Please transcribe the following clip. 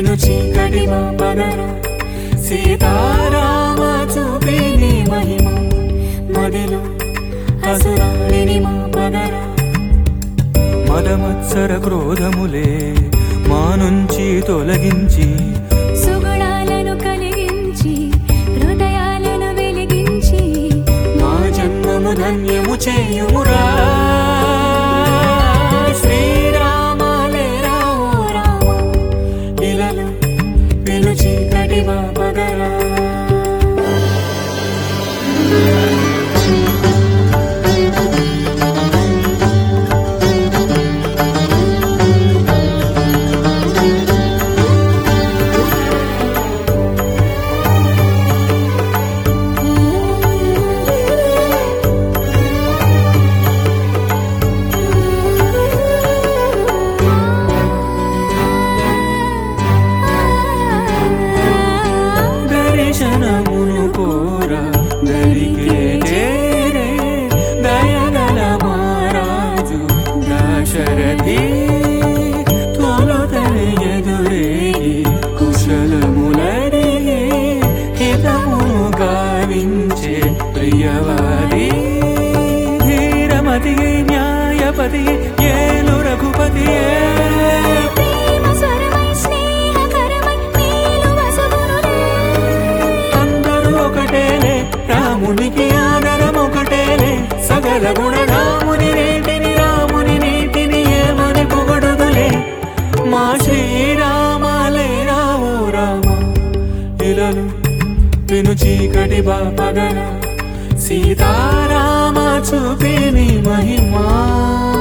పెను చీకటి పగర సీతారామ చూపిని మహిమ మదిలో అసురాణిని మా పగర మదమత్సర క్రోధములే మా నుంచి తొలగించి సుగుణాలను కలిగించి హృదయాలను వెలిగించి మా జన్మము ధన్యము చేయుమురా శ్రీరామ లేరా ఓ రామ ఇలలు పిలుచి కటివా పగరా దర్శనమును కోరా దరికే చేరే దయగల మహారాజు దాశరథి తొలతని ఎదురేగి కుశలములడిగే హితమును గావించే ప్రియవాది ధీరమతి న్యాయపతి ఏలు రఘుపతి ప్రేమ స్వరమై స్నేహకరమై మేలు వసగునులే అందరూ ఒకటేలే రామునికి ఆదరం ఒకటేలే సకల గుణ రాముని రేటిని రాముని నీటిని ఏమని పొగడుదులే మా శ్రీరామాలే రావు రామ ఇలలు విను చీకటి బాపగల సీతారామ చూపిని మహిమా